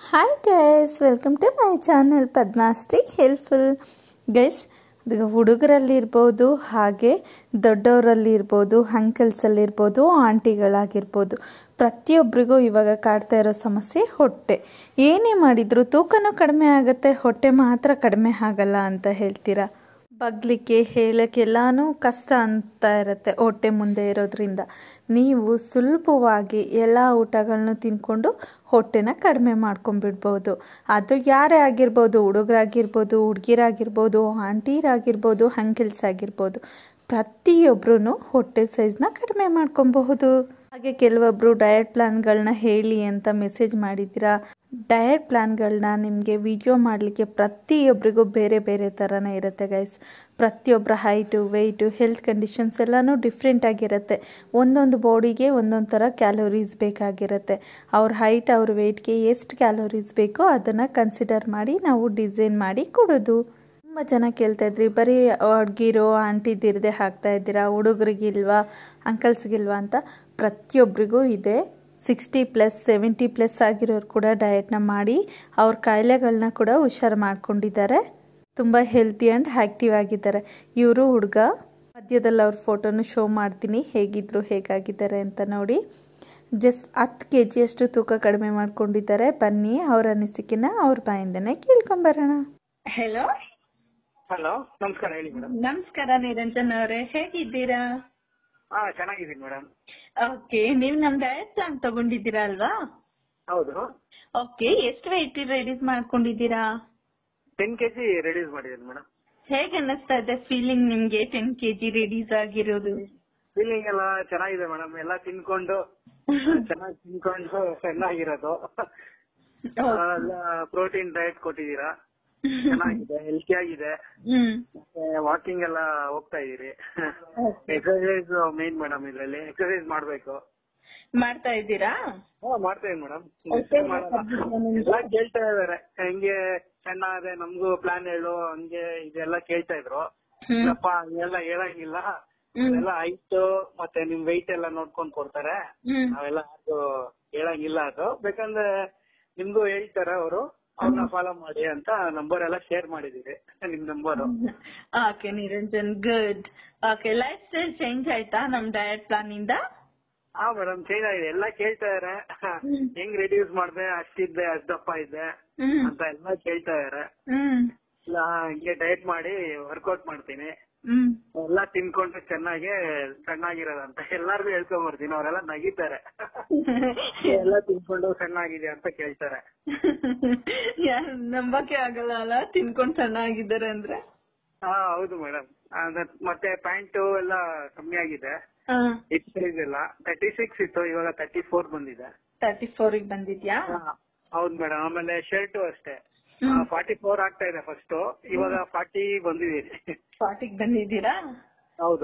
Hi guys welcome to my channel ಪದ್ಮಾಸ್ಟಿ helpful guys ಹುಡುಗರಲ್ಲಿರ್ಬೋದು ಹಾಗೆ ದೊಡ್ಡವರಲ್ಲಿರ್ಬೋದು ಅಂಕಲ್ಸಲ್ಲಿರ್ಬೋದು ಆಂಟಿಗಳಾಗಿರ್ಬೋದು ಪ್ರತಿಯೊಬ್ಬರಿಗೂ ಇವಾಗ ಕಾಡ್ತಾ ಇರೋ ಸಮಸ್ಯೆ ಹೊಟ್ಟೆ ಏನೇ ಮಾಡಿದರೂ ತೂಕನೂ ಕಡಿಮೆ ಆಗುತ್ತೆ ಹೊಟ್ಟೆ ಮಾತ್ರ ಕಡಿಮೆ ಆಗಲ್ಲ ಅಂತ ಹೇಳ್ತೀರಾ ಬಗ್ಲಿಕ್ಕೆ ಹೇಳಕ್ಕೆ ಎಲ್ಲಾನು ಕಷ್ಟ ಅಂತ ಇರುತ್ತೆ ಹೊಟ್ಟೆ ಮುಂದೆ ಇರೋದ್ರಿಂದ ನೀವು ಸುಲಭವಾಗಿ ಎಲ್ಲ ಊಟಗಳನ್ನೂ ತಿನ್ಕೊಂಡು ಹೊಟ್ಟೆನ ಕಡಿಮೆ ಮಾಡ್ಕೊಂಡ್ಬಿಡ್ಬೋದು ಅದು ಯಾರೇ ಆಗಿರ್ಬೋದು ಹುಡುಗರಾಗಿರ್ಬೋದು ಹುಡುಗಿರಾಗಿರ್ಬೋದು ಆಂಟಿರಾಗಿರ್ಬೋದು ಅಂಕಿಲ್ಸ್ ಆಗಿರ್ಬೋದು ಪ್ರತಿಯೊಬ್ಬರೂ ಹೊಟ್ಟೆ ಸೈಜ್ನ ಕಡಿಮೆ ಮಾಡ್ಕೊಬಹುದು ಹಾಗೆ ಕೆಲವೊಬ್ಬರು ಡಯಟ್ ಪ್ಲಾನ್ಗಳನ್ನ ಹೇಳಿ ಅಂತ ಮೆಸೇಜ್ ಮಾಡಿದ್ದೀರಾ ಡಯಟ್ ಪ್ಲಾನ್ಗಳನ್ನ ನಿಮಗೆ ವಿಡಿಯೋ ಮಾಡಲಿಕ್ಕೆ ಪ್ರತಿಯೊಬ್ಬರಿಗೂ ಬೇರೆ ಬೇರೆ ಥರನೇ ಇರುತ್ತೆ ಗೈಸ್ ಪ್ರತಿಯೊಬ್ಬರ ಹೈಟು ವೆಯ್ಟು ಹೆಲ್ತ್ ಕಂಡೀಷನ್ಸ್ ಎಲ್ಲನೂ ಡಿಫ್ರೆಂಟ್ ಆಗಿರುತ್ತೆ ಒಂದೊಂದು ಬಾಡಿಗೆ ಒಂದೊಂದು ಥರ ಕ್ಯಾಲೋರೀಸ್ ಬೇಕಾಗಿರುತ್ತೆ ಅವ್ರ ಹೈಟ್ ಅವ್ರ ವೆಯ್ಟ್ಗೆ ಎಷ್ಟು ಕ್ಯಾಲೋರೀಸ್ ಬೇಕೋ ಅದನ್ನು ಕನ್ಸಿಡರ್ ಮಾಡಿ ನಾವು ಡಿಸೈನ್ ಮಾಡಿ ಕೊಡೋದು ತುಂಬ ಜನ ಕೇಳ್ತಾ ಇದ್ರಿ ಬರೀ ಹುಡ್ಗಿರೋ ಆಂಟಿದಿರದೆ ಹಾಕ್ತಾ ಇದ್ದೀರಾ ಹುಡುಗರಿಗಿಲ್ವಾ ಅಂಕಲ್ಸ್ಗಿಲ್ವಾ ಅಂತ ಪ್ರತಿಯೊಬ್ಬರಿಗೂ ಇದೆ ಸಿಕ್ಸ್ಟಿ ಪ್ಲಸ್ ಸೆವೆಂಟಿ ಪ್ಲಸ್ ಆಗಿರೋರು ಕೂಡ ಡಯಟ್ನ ಮಾಡಿ ಅವ್ರ ಕಾಯಿಲೆಗಳನ್ನ ಕೂಡ ಹುಷಾರು ಮಾಡ್ಕೊಂಡಿದ್ದಾರೆ ತುಂಬ ಹೆಲ್ತಿ ಆ್ಯಂಡ್ ಆ್ಯಕ್ಟಿವ್ ಆಗಿದ್ದಾರೆ ಇವರು ಹುಡುಗ ಮಧ್ಯದಲ್ಲಿ ಅವ್ರ ಫೋಟೋನು ಶೋ ಮಾಡ್ತೀನಿ ಹೇಗಿದ್ರು ಹೇಗಾಗಿದ್ದಾರೆ ಅಂತ ನೋಡಿ ಜಸ್ಟ್ ಹತ್ತು ಕೆ ಜಿಯಷ್ಟು ತೂಕ ಕಡಿಮೆ ಮಾಡ್ಕೊಂಡಿದ್ದಾರೆ ಬನ್ನಿ ಅವ್ರ ಅನಿಸಿಕೆನ ಅವ್ರ ಬಾಯಿಂದನೇ ಕೇಳ್ಕೊಂಬರೋಣ ಹೆಲೋ ಹಲೋ ನಮಸ್ಕಾರ ಹೇಳಿ ಮೇಡಮ್ ನಮಸ್ಕಾರ ನಿರಂಜನ್ ಅವರೇ ಹೇಗಿದ್ದೀರಾ ಹಾ ಚೆನ್ನಾಗಿದ್ದೀನಿ ಮೇಡಮ್ ಓಕೆ ನೀವು ನಮ್ ಡಯಟ್ ಪ್ಲಾನ್ ತಗೊಂಡಿದ್ದೀರಾ ಅಲ್ವಾ ಹೌದು ಓಕೆ ಎಷ್ಟು ವೆಯ್ಟ್ ರೆಡ್ಯೂಸ್ ಮಾಡ್ಕೊಂಡಿದ್ದೀರಾ ಟೆನ್ ಕೆಜಿ ರಿಲೀಸ್ ಮಾಡಿದ್ದೀನಿ ಮೇಡಮ್ ಹೇಗ್ ಅನ್ನಿಸ್ತಾ ಇದೆ ಫೀಲಿಂಗ್ ನಿಮ್ಗೆ ಟೆನ್ ಕೆಜಿ ರೆಡ್ಯೂಸ್ ಆಗಿರೋದು ಫೀಲಿಂಗ್ ಎಲ್ಲ ಚೆನ್ನಾಗಿದೆ ಮೇಡಮ್ ಎಲ್ಲ ತಿನ್ಕೊಂಡು ಚೆನ್ನಾಗಿ ತಿನ್ಕೊಂಡು ಚೆನ್ನಾಗಿರೋದು ಎಲ್ಲ ಪ್ರೋಟೀನ್ ಡಯಟ್ ಕೊಟ್ಟಿದ್ದೀರಾ ಚೆನ್ನಾಗಿದೆ ಹೆಲ್ತಿ ಆಗಿದೆ ಹ್ಮ್ ವಾಕಿಂಗ್ ಎಲ್ಲ ಹೋಗ್ತಾ ಇದೀರಿ ಎಕ್ಸರ್ಸೈಸ್ ಮೇನ್ ಮೇಡಮ್ ಇದ್ರಲ್ಲಿ ಎಕ್ಸರ್ಸೈಸ್ ಮಾಡ್ಬೇಕು ಮಾಡ್ತಾ ಇದ್ದೀರಾ ಹಾ ಮಾಡ್ತೇವೆ ಮೇಡಮ್ Okay, ಎಲ್ಲ ಕೇಳ್ತಾ ಇದಾರೆ ಹೆಂಗೆ ಸಣ್ಣ ಅದೇ ನಮ್ಗೂ ಪ್ಲಾನ್ ಹೇಳು ಹಂಗೆ ಇದೆಲ್ಲ ಕೇಳ್ತಾ ಇದ್ರು ಹ್ಮ್ ಇಲ್ಲಪ್ಪ ಹಂಗೆಲ್ಲ ಹೇಳಂಗಿಲ್ಲ ಹ್ಮ್ ಎಲ್ಲ ಹೈಟ್ ಮತ್ತೆ ನಿಮ್ weight ಎಲ್ಲ ನೋಡ್ಕೊಂಡ್ ಕೊಡ್ತಾರೆ ಹ್ಮ್ ನಾವೆಲ್ಲ ಅದು ಹೇಳಂಗಿಲ್ಲ ಅದು ಬೇಕಂದ್ರೆ ನಿಮ್ಗೂ ಹೇಳ್ತಾರೆ ಅವರು ಅವ್ರನ್ನ ಫಾಲೋ ಮಾಡಿ ಅಂತ ನಂಬರ್ ಎಲ್ಲ ಶೇರ್ ಮಾಡಿದೀವಿ ನಿಮ್ number okay Niranjan good okay lifestyle change ಆಯ್ತಾ ನಮ್ ಡಯಟ್ ಪ್ಲಾನ್ ಇಂದ ಹಾ ಮೇಡಮ್ ಚೇಂಜ್ ಆಗಿದೆ ಎಲ್ಲ ಕೇಳ್ತಾ ಇದಾರೆ ಹೆಂಗ್ ರೆಡ್ಯೂಸ್ ಮಾಡ್ದೆ ಅಷ್ಟಿದ್ದೆ ಅಷ್ಟ್ ದಪ್ಪ ಇದ್ದೆ ಹ್ಮ್ ಅಂತ ಎಲ್ಲ ಕೇಳ್ತಾ ಇದಾರೆ ಹ್ಮ್ ಇಲ್ಲ ಹಂಗೆ ಡಯಟ್ ಮಾಡಿ ವರ್ಕೌಟ್ ಮಾಡ್ತೀನಿ ಹ್ಮ್ ಎಲ್ಲ ತಿನ್ಕೊಂಡು ಚೆನ್ನಾಗಿ ಸಣ್ಣಾಗಿರೋದಂತ ಎಲ್ಲಾರ್ಗು ಹೇಳ್ಕೊಂಡ್ ಬರ್ತೀನಿ ಅವರೆಲ್ಲ ನಗಿತಾರೆ ಎಲ್ಲ ತಿನ್ಕೊಂಡು ಸಣ್ಣಾಗಿದೆ ಅಂತ ಕೇಳ್ತಾರೆ ಯಾರ್ ನಂಬಕ್ಕೆ ಆಗಲ್ಲ ಅಲ್ಲ ತಿನ್ಕೊಂಡ್ ಚೆನ್ನಾಗಿದ್ದಾರೆ ಅಂದ್ರೆ ಹಾ ಹೌದು ಮೇಡಮ್ ಮತ್ತೆ ಪ್ಯಾಂಟು ಎಲ್ಲ ಕಮ್ಮಿ ಆಗಿದೆ ಹಿಪ್ ಸೈಜ್ ಎಲ್ಲ ತರ್ಟಿ ಸಿಕ್ಸ್ ಇತ್ತು ಇವಾಗ ತರ್ಟಿ ಫೋರ್ ಬಂದಿದೆ ತರ್ಟಿ ಫೋರ್ ಬಂದಿದ್ಯಾ ಹಾ, ಹೌದು ಮೇಡಮ್ ಆಮೇಲೆ ಶರ್ಟು ಅಷ್ಟೇ ಹ್ಮ್. ಫಾರ್ಟಿ ಫೋರ್ ಆಗ್ತಾ ಇದೆ ಫಸ್ಟ್ ಇವಾಗ ಫಾರ್ಟಿ ಬಂದಿದ್ದೀನಿ ಫಾರ್ಟಿಗ್ ಬಂದಿದ್ದೀರಾ ಹೌದು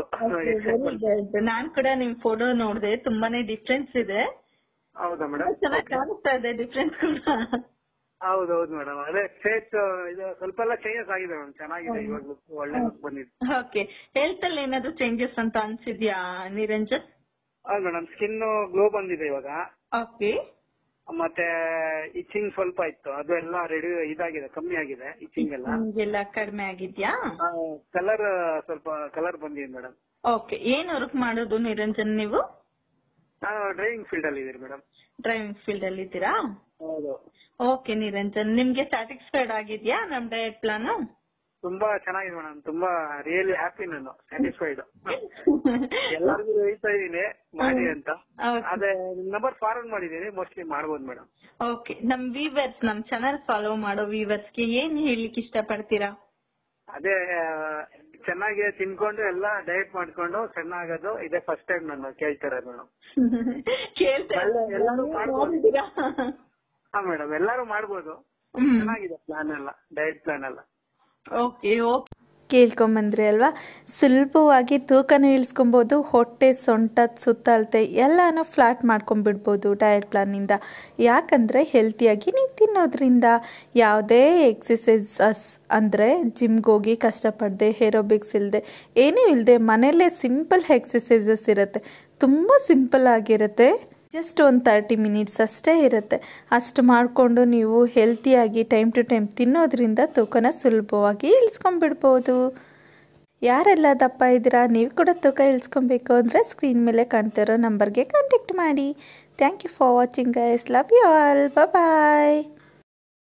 ನಾನ್ ಕೂಡ ನಿಮ್ ಫೋಟೋ ನೋಡ್ದೆ ತುಂಬಾನೇ ಡಿಫ್ರೆನ್ಸ್ ಇದೆ ಹೌದಾ ಮೇಡಮ್ ಚೆನ್ನಾಗಿ ಕಾಣಿಸ್ತಾ ಇದೆ ಡಿಫ್ರೆನ್ಸ್ ಕೂಡ ಹೌದು ಹೌದು ಮೇಡಮ್ ಅದೇ ಫೇಸ್ ಇದು ಸ್ವಲ್ಪ ಎಲ್ಲ ಚೇಂಜಸ್ ಆಗಿದೆ ಮೇಡಮ್ ಚೆನ್ನಾಗಿದೆ ಇವಾಗ look ಒಳ್ಳೆ ಲುಕ್ ಬಂದಿದೆ ಓಕೆ ಹೆಲ್ತ್ ಅಲ್ಲಿ ಏನಾದ್ರು ಚೇಂಜಸ್ ಅಂತ ಅನ್ಸಿದ್ಯಾ ನಿರಂಜನ್ ಹೌದು ಮೇಡಮ್ ಸ್ಕಿನ್ ಗ್ಲೋ ಬಂದಿದೆ ಇವಾಗ ಓಕೆ ಮತ್ತೆ ಇಚಿಂಗ್ ಸ್ವಲ್ಪ ಇತ್ತು ಅದು ಎಲ್ಲ ರೆಡಿ ಇದಾಗಿದೆ ಕಮ್ಮಿ ಆಗಿದೆ ಇಚಿಂಗ್ ಎಲ್ಲ ನಿಮ್ಗೆಲ್ಲ ಕಡಿಮೆ ಆಗಿದ್ಯಾ ಕಲರ್ ಸ್ವಲ್ಪ ಕಲರ್ ಬಂದಿದೆ ಮೇಡಮ್ ಓಕೆ ಏನ್ ವರ್ಕ್ ಮಾಡೋದು ನಿರಂಜನ್ ನೀವು ನಾನು ಡ್ರೈವಿಂಗ್ ಫೀಲ್ಡ್ ಅಲ್ಲಿ ಇದೀನಿ ಮೇಡಮ್ ಡ್ರೈವಿಂಗ್ ಫೀಲ್ಡ್ ಅಲ್ಲಿ ಇದ್ದೀರಾ ಹೌದು ಓಕೆ ನಿರಂಜನ್ ನಿಮ್ಗೆ ಸ್ಯಾಟಿಸ್ಫೈಡ್ ಆಗಿದ್ಯಾ ನಮ್ ಡಯಟ್ ಪ್ಲಾನ್ ತುಂಬಾ ಚೆನ್ನಾಗಿದೆ ಮೇಡಮ್ ತುಂಬಾ ರಿಯಲಿ ಹ್ಯಾಪಿ ನಾನು ಸ್ಯಾಟಿಸ್ಫೈಡ್ ಎಲ್ಲರಿಗೂ ಹೇಳ್ತಾ ಇದೀನಿ ಮಾಡಿ ಅಂತ ಅದೇ ನಿಮ್ ನಂಬರ್ ಫಾರ್ವರ್ಡ್ ಮಾಡಿದೀನಿ ಮೋಸ್ಟ್ಲಿ ಮಾಡ್ಬೋದು ಮೇಡಮ್ ಓಕೆ ನಮ್ ವೀವರ್ಸ್ ನಮ್ ಚಾನಲ್ ಫಾಲೋ ಮಾಡೋ ವೀವರ್ಸ್ ಗೆ ಏನ್ ಹೇಳಿಕ್ ಇಷ್ಟಪಡ್ತೀರಾ ಅದೇ ಆ, ಚೆನ್ನಾಗಿ ತಿನ್ಕೊಂಡು ಎಲ್ಲ ಡಯಟ್ ಮಾಡ್ಕೊಂಡು ಚೆನ್ನಾಗೋದು ಇದೇ ಫಸ್ಟ್ ಟೈಮ್ ನಾನು ಕೇಳ್ತಾ ಇರೋದು ಮೇಡಮ್ ಕೇಳ್ತಾ ಎಲ್ಲ- ಎಲ್ಲರೂ ಮಾಡ್ಬೋದು. ಮಾಡಿದ್ದೀರಾ? ಹಾ ಮೇಡಮ್ ಎಲ್ಲರೂ ಮಾಡ್ಬೋದು ಹ್ಮ್ ಚೆನ್ನಾಗಿದೆ ಪ್ಲಾನ್ ಎಲ್ಲ ಡಯಟ್ ಪ್ಲಾನ್ ಎಲ್ಲ ಓಕೆ ಓಕೆ ಕೇಳ್ಕೊಂಬಂದ್ರಿ ಅಲ್ವಾ ಸುಲಭವಾಗಿ ತೂಕನೂ ಇಳಿಸ್ಕೊಬೋದು ಹೊಟ್ಟೆ ಸೊಂಟ ಸುತ್ತಳತೆ ಎಲ್ಲನೂ ಫ್ಲಾಟ್ ಮಾಡ್ಕೊಂಬಿಡ್ಬೋದು ಡಯಟ್ ಪ್ಲಾನಿಂದ ಯಾಕಂದರೆ ಹೆಲ್ತಿಯಾಗಿ ನೀವು ತಿನ್ನೋದ್ರಿಂದ ಯಾವುದೇ ಎಕ್ಸಸೈಸಸ್ ಅಂದರೆ ಜಿಮ್ಗೆ ಹೋಗಿ ಕಷ್ಟಪಡದೆ ಹೇರೋಬಿಕ್ಸ್ ಇಲ್ಲದೆ ಏನೂ ಇಲ್ಲದೆ ಮನೆಯಲ್ಲೇ ಸಿಂಪಲ್ ಎಕ್ಸಸೈಸಸ್ ಇರುತ್ತೆ ತುಂಬ ಸಿಂಪಲ್ ಆಗಿರುತ್ತೆ ಜಸ್ಟ್ ಒಂದು ತರ್ಟಿ ಮಿನಿಟ್ಸ್ ಅಷ್ಟೇ ಇರುತ್ತೆ ಅಷ್ಟು ಮಾಡಿಕೊಂಡು ನೀವು ಹೆಲ್ತಿಯಾಗಿ ಟೈಮ್ ಟು ಟೈಮ್ ತಿನ್ನೋದ್ರಿಂದ ತೂಕನ ಸುಲಭವಾಗಿ ಇಳಿಸ್ಕೊಂಡ್ಬಿಡ್ಬೋದು ಯಾರೆಲ್ಲ ದಪ್ಪ ಇದ್ದೀರಾ ನೀವು ಕೂಡ ತೂಕ ಇಳಿಸ್ಕೊಬೇಕು ಅಂದರೆ ಸ್ಕ್ರೀನ್ ಮೇಲೆ ಕಾಣ್ತಿರೋ ನಂಬರ್ಗೆ ಕಾಂಟ್ಯಾಕ್ಟ್ ಮಾಡಿ thank you for watching guys love you all bye